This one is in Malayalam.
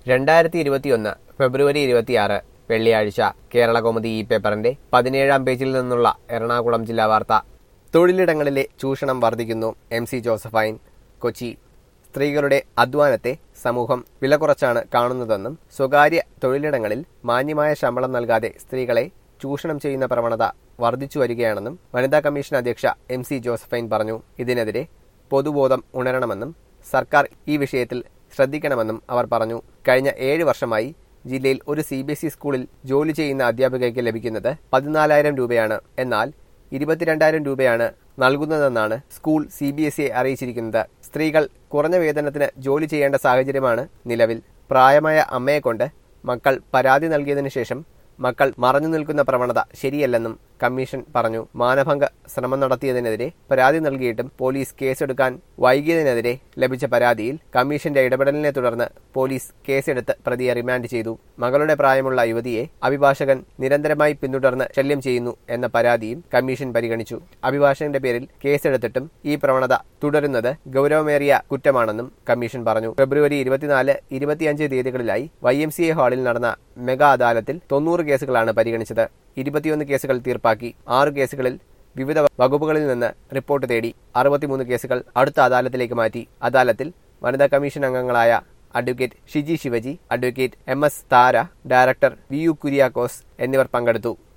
രണ്ടായിരത്തി ഇരുപത്തിയൊന്ന് ഫെബ്രുവരി ഇരുപത്തിയാറ് വെള്ളിയാഴ്ച കേരളകൗമുദി ഈ പേപ്പറിന്റെ പതിനേഴാം പേജിൽ നിന്നുള്ള എറണാകുളം ജില്ലാ വാർത്ത തൊഴിലിടങ്ങളിലെ ചൂഷണം വർദ്ധിക്കുന്നു എം സി ജോസഫൈൻ കൊച്ചി സ്ത്രീകളുടെ അധ്വാനത്തെ സമൂഹം വില കുറച്ചാണ് കാണുന്നതെന്നും സ്വകാര്യ തൊഴിലിടങ്ങളിൽ മാന്യമായ ശമ്പളം നൽകാതെ സ്ത്രീകളെ ചൂഷണം ചെയ്യുന്ന പ്രവണത വർദ്ധിച്ചു വരികയാണെന്നും വനിതാ കമ്മീഷൻ അധ്യക്ഷ എം സി ജോസഫൈൻ പറഞ്ഞു ഇതിനെതിരെ പൊതുബോധം ഉണരണമെന്നും സർക്കാർ ഈ വിഷയത്തിൽ ശ്രദ്ധിക്കണമെന്നും അവർ പറഞ്ഞു കഴിഞ്ഞ ഏഴ് വർഷമായി ജില്ലയിൽ ഒരു സി ബി എസ് ഇ സ്കൂളിൽ ജോലി ചെയ്യുന്ന അധ്യാപികയ്ക്ക് ലഭിക്കുന്നത് പതിനാലായിരം രൂപയാണ് എന്നാൽ ഇരുപത്തിരണ്ടായിരം രൂപയാണ് നൽകുന്നതെന്നാണ് school C B S E അറിയിച്ചിരിക്കുന്നത് സ്ത്രീകൾ കുറഞ്ഞ വേതനത്തിന് ജോലി ചെയ്യേണ്ട സാഹചര്യമാണ് നിലവിൽ പ്രായമായ അമ്മയെക്കൊണ്ട് മക്കൾ പരാതി നൽകിയതിനു ശേഷം മക്കൾ മറഞ്ഞു നിൽക്കുന്ന പ്രവണത ശരിയല്ലെന്നും കമ്മീഷൻ പറഞ്ഞു മാനഭംഗ ശ്രമം നടത്തിയതിനെതിരെ പരാതി നൽകിയിട്ടും പോലീസ് കേസെടുക്കാൻ വൈകിയതിനെതിരെ ലഭിച്ച പരാതിയിൽ കമ്മീഷന്റെ ഇടപെടലിനെ തുടർന്ന് പോലീസ് കേസെടുത്ത് പ്രതിയെ റിമാൻഡ് ചെയ്തു മകളുടെ പ്രായമുള്ള യുവതിയെ അഭിഭാഷകൻ നിരന്തരമായി പിന്തുടർന്ന് ശല്യം ചെയ്യുന്നു എന്ന പരാതിയും കമ്മീഷൻ പരിഗണിച്ചു അഭിഭാഷകന്റെ പേരിൽ കേസെടുത്തിട്ടും ഈ പ്രവണത തുടരുന്നത് ഗൗരവമേറിയ കുറ്റമാണെന്നും കമ്മീഷൻ പറഞ്ഞു ഫെബ്രുവരി ഇരുപത്തിനാല് ഇരുപത്തിയഞ്ച് തീയതികളിലായി വൈ എം സി എ ഹാളിൽ നടന്ന മെഗാ അദാലത്തിൽ തൊണ്ണൂറ് കേസുകളാണ് പരിഗണിച്ചത് ഇരുപത്തിയൊന്ന് കേസുകൾ തീർപ്പാക്കി ആറ് കേസുകളിൽ വിവിധ വകുപ്പുകളിൽ നിന്ന് റിപ്പോർട്ട് തേടി അറുപത്തിമൂന്ന് കേസുകൾ അടുത്ത അദാലത്തിലേക്ക് മാറ്റി അദാലത്തിൽ വനിതാ കമ്മീഷൻ അംഗങ്ങളായ advocate Shiji Sivaji advocate M S Thara director V U Kuriakose എന്നിവർ പങ്കെടുത്തു